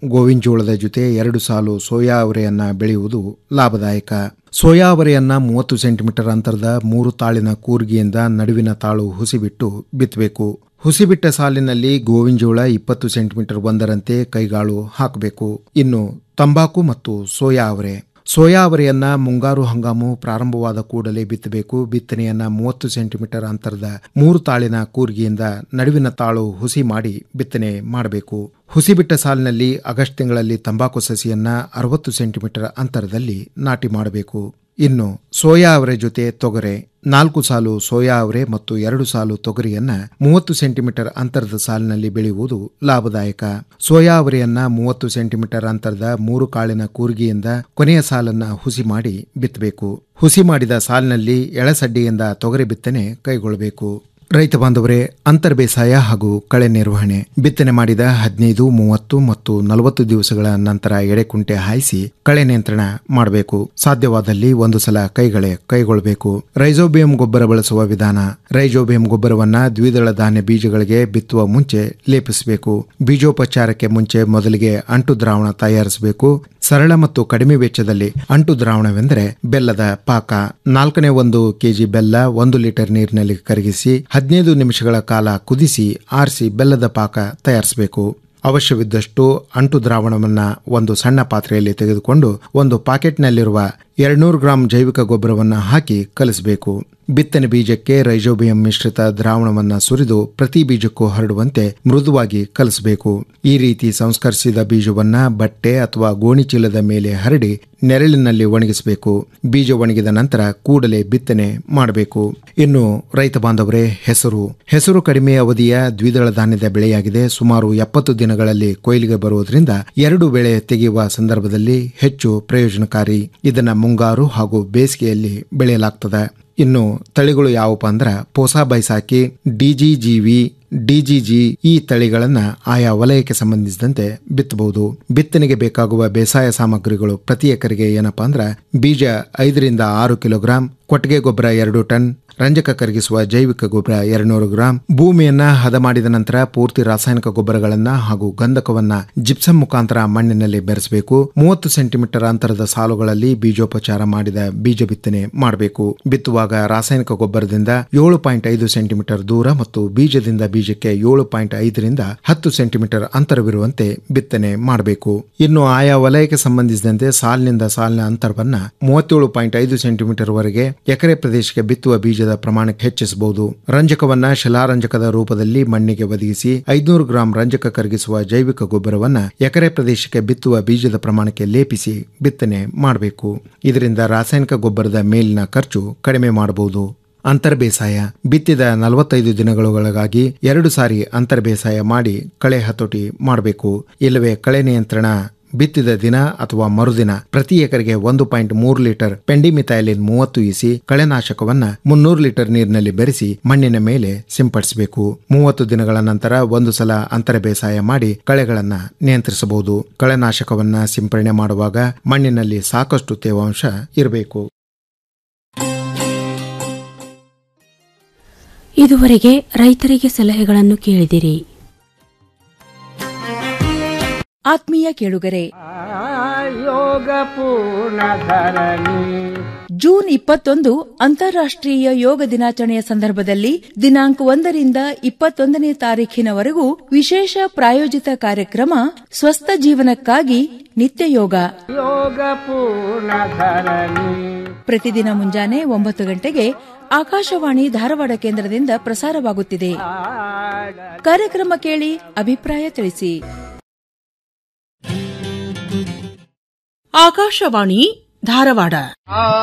ಗೋವಿನ ಜೋಳದ ಜೊತೆ ಎರಡು ಸಾಲು ಸೋಯಾ ಅವರೆಯನ್ನ ಬೆಳೆಯುವುದು ಲಾಭದಾಯಕ ಸೋಯಾ ಅವರೆಯನ್ನ ಮೂವತ್ತು ಸೆಂಟಿಮೀಟರ್ ಅಂತರದ ಮೂರು ತಾಳಿನ ಕೂರ್ಗಿಯಿಂದ ನಡುವಿನ ತಾಳು ಹುಸಿಬಿಟ್ಟು ಬಿತ್ತಬೇಕು ಹುಸಿಬಿಟ್ಟ ಸಾಲಿನಲ್ಲಿ ಗೋವಿನ ಜೋಳ ಇಪ್ಪತ್ತು ಸೆಂಟಿಮೀಟರ್ ಒಂದರಂತೆ ಕೈಗಾಳು ಹಾಕಬೇಕು ಇನ್ನು ತಂಬಾಕು ಮತ್ತು ಸೋಯಾ ಅವರೆ ಸೋಯಾ ಅವರೆಯನ್ನ ಮುಂಗಾರು ಹಂಗಾಮು ಪ್ರಾರಂಭವಾದ ಕೂಡಲೇ ಬಿತ್ತಬೇಕು ಬಿತ್ತನೆಯನ್ನ ಮೂವತ್ತು ಸೆಂಟಿಮೀಟರ್ ಅಂತರದ ಮೂರು ತಾಳಿನ ಕೂರ್ಗಿಯಿಂದ ನಡುವಿನ ತಾಳು ಹುಸಿ ಮಾಡಿ ಬಿತ್ತನೆ ಮಾಡಬೇಕು ಹುಸಿ ಬಿಟ್ಟ ಸಾಲಿನಲ್ಲಿ ಆಗಸ್ಟ್ ತಿಂಗಳಲ್ಲಿ ತಂಬಾಕು ಸಸಿಯನ್ನ ಅರವತ್ತು ಸೆಂಟಿಮೀಟರ್ ಅಂತರದಲ್ಲಿ ನಾಟಿ ಮಾಡಬೇಕು ಇನ್ನು ಸೋಯಾ ಅವರೆ ಜೊತೆ ತೊಗರೆ ನಾಲ್ಕು ಸಾಲು ಸೋಯಾ ಅವರೆ ಮತ್ತು ಎರಡು ಸಾಲು ತೊಗರಿಯನ್ನ ಮೂವತ್ತು ಸೆಂಟಿಮೀಟರ್ ಅಂತರದ ಸಾಲಿನಲ್ಲಿ ಬೆಳೆಯುವುದು ಲಾಭದಾಯಕ ಸೋಯಾ ಅವರೆಯನ್ನ ಮೂವತ್ತು ಸೆಂಟಿಮೀಟರ್ ಅಂತರದ ಮೂರು ಕಾಳಿನ ಕೂರ್ಗಿಯಿಂದ ಕೊನೆಯ ಸಾಲನ್ನ ಹುಸಿ ಮಾಡಿ ಬಿತ್ತಬೇಕು ಹುಸಿ ಮಾಡಿದ ಸಾಲಿನಲ್ಲಿ ಎಳಸಡ್ಡಿಯಿಂದ ತೊಗರಿ ಬಿತ್ತನೆ ಕೈಗೊಳ್ಳಬೇಕು ರೈತ ಬಾಂಧವರೇ ಅಂತರ್ ಬೇಸಾಯ ಹಾಗೂ ಕಳೆ ನಿರ್ವಹಣೆ ಬಿತ್ತನೆ ಮಾಡಿದ ಹದಿನೈದು ಮೂವತ್ತು ಮತ್ತು ನಲವತ್ತು ದಿವಸಗಳ ನಂತರ ಎಡೆಕುಂಟೆ ಹಾಯಿಸಿ ಕಳೆ ನಿಯಂತ್ರಣ ಮಾಡಬೇಕು ಸಾಧ್ಯವಾದಲ್ಲಿ ಒಂದು ಸಲ ಕೈಗಳೆ ಕೈಗೊಳ್ಳಬೇಕು ರೈಜೋಬಿಯಂ ಗೊಬ್ಬರ ಬಳಸುವ ವಿಧಾನ ರೈಜೋಬಿಯಂ ಗೊಬ್ಬರವನ್ನ ದ್ವಿದಳ ಧಾನ್ಯ ಬೀಜಗಳಿಗೆ ಬಿತ್ತುವ ಮುಂಚೆ ಲೇಪಿಸಬೇಕು ಬೀಜೋಪಚಾರಕ್ಕೆ ಮುಂಚೆ ಮೊದಲಿಗೆ ಅಂಟು ದ್ರಾವಣ ತಯಾರಿಸಬೇಕು ಸರಳ ಮತ್ತು ಕಡಿಮೆ ವೆಚ್ಚದಲ್ಲಿ ಅಂಟು ದ್ರಾವಣವೆಂದರೆ ಬೆಲ್ಲದ ಪಾಕ ನಾಲ್ಕನೇ ಒಂದು ಕೆಜಿ ಬೆಲ್ಲ ಒಂದು ಲೀಟರ್ ನೀರಿನಲ್ಲಿ ಕರಗಿಸಿ ಹದಿನೈದು ನಿಮಿಷಗಳ ಕಾಲ ಕುದಿಸಿ ಆರಿಸಿ ಬೆಲ್ಲದ ಪಾಕ ತಯಾರಿಸಬೇಕು ಅವಶ್ಯವಿದ್ದಷ್ಟು ಅಂಟು ದ್ರಾವಣವನ್ನ ಒಂದು ಸಣ್ಣ ಪಾತ್ರೆಯಲ್ಲಿ ತೆಗೆದುಕೊಂಡು ಒಂದು ಪಾಕೆಟ್ನಲ್ಲಿರುವ ಎರಡ್ನೂರು ಗ್ರಾಂ ಜೈವಿಕ ಗೊಬ್ಬರವನ್ನು ಹಾಕಿ ಕಲಿಸಬೇಕು ಬಿತ್ತನೆ ಬೀಜಕ್ಕೆ ರೈಜೋಬಿಯಂ ಮಿಶ್ರಿತ ದ್ರಾವಣವನ್ನ ಸುರಿದು ಪ್ರತಿ ಬೀಜಕ್ಕೂ ಹರಡುವಂತೆ ಮೃದುವಾಗಿ ಕಲಿಸಬೇಕು ಈ ರೀತಿ ಸಂಸ್ಕರಿಸಿದ ಬೀಜವನ್ನ ಬಟ್ಟೆ ಅಥವಾ ಗೋಣಿ ಚೀಲದ ಮೇಲೆ ಹರಡಿ ನೆರಳಿನಲ್ಲಿ ಒಣಗಿಸಬೇಕು ಬೀಜ ಒಣಗಿದ ನಂತರ ಕೂಡಲೇ ಬಿತ್ತನೆ ಮಾಡಬೇಕು ಇನ್ನು ರೈತ ಬಾಂಧವರೇ ಹೆಸರು ಹೆಸರು ಕಡಿಮೆ ಅವಧಿಯ ದ್ವಿದಳ ಧಾನ್ಯದ ಬೆಳೆಯಾಗಿದೆ ಸುಮಾರು ಎಪ್ಪತ್ತು ದಿನಗಳಲ್ಲಿ ಕೊಯ್ಲಿಗೆ ಬರುವುದರಿಂದ ಎರಡು ಬೆಳೆ ತೆಗೆಯುವ ಸಂದರ್ಭದಲ್ಲಿ ಹೆಚ್ಚು ಪ್ರಯೋಜನಕಾರಿ ಇದನ್ನ ಮುಂಗಾರು ಹಾಗೂ ಬೇಸಿಗೆಯಲ್ಲಿ ಬೆಳೆಯಲಾಗ್ತದೆ ಇನ್ನು ತಳಿಗಳು ಯಾವಪ್ಪ ಅಂದ್ರ ಪೋಸಾ ಬೈಸಾಕಿ ಡಿಜಿಜಿವಿ ಡಿಜಿಜಿ ಈ ತಳಿಗಳನ್ನ ಆಯಾ ವಲಯಕ್ಕೆ ಸಂಬಂಧಿಸಿದಂತೆ ಬಿತ್ತಬಹುದು ಬಿತ್ತನೆಗೆ ಬೇಕಾಗುವ ಬೇಸಾಯ ಸಾಮಗ್ರಿಗಳು ಪ್ರತಿ ಎಕರೆಗೆ ಏನಪ್ಪಾ ಅಂದ್ರ ಬೀಜ ಐದರಿಂದ ಆರು ಕಿಲೋಗ್ರಾಂ ಕೊಟ್ಟಿಗೆ ಗೊಬ್ಬರ ಎರಡು ಟನ್ ರಂಜಕ ಕರಗಿಸುವ ಜೈವಿಕ ಗೊಬ್ಬರ ಎರಡ್ನೂರು ಗ್ರಾಂ ಭೂಮಿಯನ್ನ ಹದ ಮಾಡಿದ ನಂತರ ಪೂರ್ತಿ ರಾಸಾಯನಿಕ ಗೊಬ್ಬರಗಳನ್ನ ಹಾಗೂ ಗಂಧಕವನ್ನ ಜಿಪ್ಸಮ್ ಮುಖಾಂತರ ಮಣ್ಣಿನಲ್ಲಿ ಬೆರೆಸಬೇಕು ಮೂವತ್ತು ಸೆಂಟಿಮೀಟರ್ ಅಂತರದ ಸಾಲುಗಳಲ್ಲಿ ಬೀಜೋಪಚಾರ ಮಾಡಿದ ಬೀಜ ಬಿತ್ತನೆ ಮಾಡಬೇಕು ಬಿತ್ತುವಾಗ ರಾಸಾಯನಿಕ ಗೊಬ್ಬರದಿಂದ ಏಳು ಪಾಯಿಂಟ್ ಐದು ಸೆಂಟಿಮೀಟರ್ ದೂರ ಮತ್ತು ಬೀಜದಿಂದ ಬೀಜಕ್ಕೆ ಏಳು ಪಾಯಿಂಟ್ ಐದರಿಂದ ಹತ್ತು ಸೆಂಟಿಮೀಟರ್ ಅಂತರವಿರುವಂತೆ ಬಿತ್ತನೆ ಮಾಡಬೇಕು ಇನ್ನು ಆಯಾ ವಲಯಕ್ಕೆ ಸಂಬಂಧಿಸಿದಂತೆ ಸಾಲಿನಿಂದ ಸಾಲಿನ ಅಂತರವನ್ನ ಮೂವತ್ತೇಳು ಪಾಯಿಂಟ್ ಐದು ಸೆಂಟಿಮೀಟರ್ ವರೆಗೆ ಎಕರೆ ಪ್ರದೇಶಕ್ಕೆ ಬಿತ್ತುವ ಬೀಜದ ಪ್ರಮಾಣಕ್ಕೆ ಹೆಚ್ಚಿಸಬಹುದು ರಂಜಕವನ್ನ ಶಿಲಾರಂಜಕದ ರೂಪದಲ್ಲಿ ಮಣ್ಣಿಗೆ ಒದಗಿಸಿ ಐದುನೂರು ಗ್ರಾಂ ರಂಜಕ ಕರಗಿಸುವ ಜೈವಿಕ ಗೊಬ್ಬರವನ್ನ ಎಕರೆ ಪ್ರದೇಶಕ್ಕೆ ಬಿತ್ತುವ ಬೀಜದ ಪ್ರಮಾಣಕ್ಕೆ ಲೇಪಿಸಿ ಬಿತ್ತನೆ ಮಾಡಬೇಕು ಇದರಿಂದ ರಾಸಾಯನಿಕ ಗೊಬ್ಬರದ ಮೇಲಿನ ಖರ್ಚು ಕಡಿಮೆ ಮಾಡಬಹುದು ಅಂತರ್ ಬೇಸಾಯ ಬಿತ್ತಿದ ನಲವತ್ತೈದು ದಿನಗಳೊಳಗಾಗಿ ಎರಡು ಸಾರಿ ಅಂತರ್ ಬೇಸಾಯ ಮಾಡಿ ಕಳೆ ಹತೋಟಿ ಮಾಡಬೇಕು ಇಲ್ಲವೇ ಕಳೆ ನಿಯಂತ್ರಣ ಬಿತ್ತಿದ ದಿನ ಅಥವಾ ಮರುದಿನ ಪ್ರತಿ ಎಕರೆಗೆ ಒಂದು ಪಾಯಿಂಟ್ ಮೂರು ಲೀಟರ್ ಪೆಂಡಿಮಿಥೈಲಿನ್ ಮೂವತ್ತು ಇಸಿ ಕಳೆನಾಶಕವನ್ನ ಮುನ್ನೂರು ಲೀಟರ್ ನೀರಿನಲ್ಲಿ ಬೆರೆಸಿ ಮಣ್ಣಿನ ಮೇಲೆ ಸಿಂಪಡಿಸಬೇಕು ಮೂವತ್ತು ದಿನಗಳ ನಂತರ ಒಂದು ಸಲ ಅಂತರ ಬೇಸಾಯ ಮಾಡಿ ಕಳೆಗಳನ್ನ ನಿಯಂತ್ರಿಸಬಹುದು ಕಳೆನಾಶಕವನ್ನ ಸಿಂಪರಣೆ ಮಾಡುವಾಗ ಮಣ್ಣಿನಲ್ಲಿ ಸಾಕಷ್ಟು ತೇವಾಂಶ ಇರಬೇಕು ಇದುವರೆಗೆ ರೈತರಿಗೆ ಸಲಹೆಗಳನ್ನು ಕೇಳಿದಿರಿ ಆತ್ಮೀಯ ಕೇಳುಗರೆ ಯೋಗ ಪೂರ್ಣ ಧರಣಿ ಜೂನ್ ಇಪ್ಪತ್ತೊಂದು ಅಂತಾರಾಷ್ಟ್ರೀಯ ಯೋಗ ದಿನಾಚರಣೆಯ ಸಂದರ್ಭದಲ್ಲಿ ದಿನಾಂಕ ಒಂದರಿಂದ ಇಪ್ಪತ್ತೊಂದನೇ ತಾರೀಖಿನವರೆಗೂ ವಿಶೇಷ ಪ್ರಾಯೋಜಿತ ಕಾರ್ಯಕ್ರಮ ಸ್ವಸ್ಥ ಜೀವನಕ್ಕಾಗಿ ನಿತ್ಯ ಯೋಗ ಯೋಗ ಪೂರ್ಣ ಧರಣಿ ಪ್ರತಿದಿನ ಮುಂಜಾನೆ ಒಂಬತ್ತು ಗಂಟೆಗೆ ಆಕಾಶವಾಣಿ ಧಾರವಾಡ ಕೇಂದ್ರದಿಂದ ಪ್ರಸಾರವಾಗುತ್ತಿದೆ ಕಾರ್ಯಕ್ರಮ ಕೇಳಿ ಅಭಿಪ್ರಾಯ ತಿಳಿಸಿ ಆಕಾಶವಾಣಿ ಧಾರವಾಡ